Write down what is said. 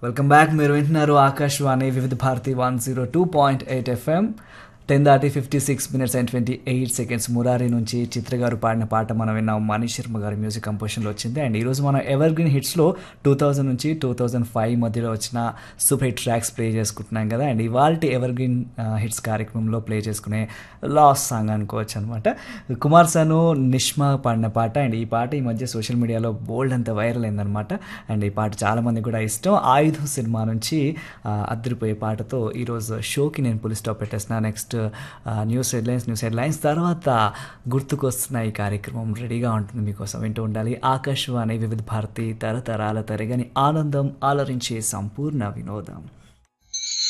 welcome back మీరు వింటున్నారు Akashvani Vividh Bharati one zero two point eight FM ten దాటి fifty six minutes and twenty eight seconds Murari నుంచి చిత్ర గారు పాడిన పాట మనం విన్నాం మనీష్ శర్మ గారి మ్యూజిక్ కంపోజిషన్లో వచ్చింది అండ్ ఈరోజు మనం ఎవర్ గ్రీన్ హిట్స్లో టూ థౌజండ్ నుంచి టూ థౌజండ్ ఫైవ్ మధ్యలో వచ్చిన సూపర్ హిట్ ట్రాక్స్ ప్లే చేసుకుంటున్నాం కదా అండ్ ఇవాళ ఎవర్ గ్రీన్ హిట్స్ కార్యక్రమంలో ప్లే చేసుకునే లాస్ట్ సాంగ్ అనుకోవచ్చు అనమాట కుమార్ సను నిష్మా పాడిన పాట అండ్ ఈ పాట ఈ మధ్య సోషల్ మీడియాలో బోల్డ్ అంత వైరల్ అయిందనమాట అండ్ ఈ పాట చాలామంది కూడా ఇష్టం ఆయుధం సినిమా నుంచి ఆ, అద్దరిపోయే పాటతో ఈరోజు షోకి నేను పులి స్టాప్ పెట్టేసిన next news headlines news headlines తర్వాత గుర్తుకొస్తున్న ఈ కార్యక్రమం రెడీగా ఉంటుంది మీకోసం వింటూ ఉండాలి ఆకాశవాణి వివిధ భారతి తరతరాల తరగని ఆనందం ఆలరించే సంపూర్ణ వినోదం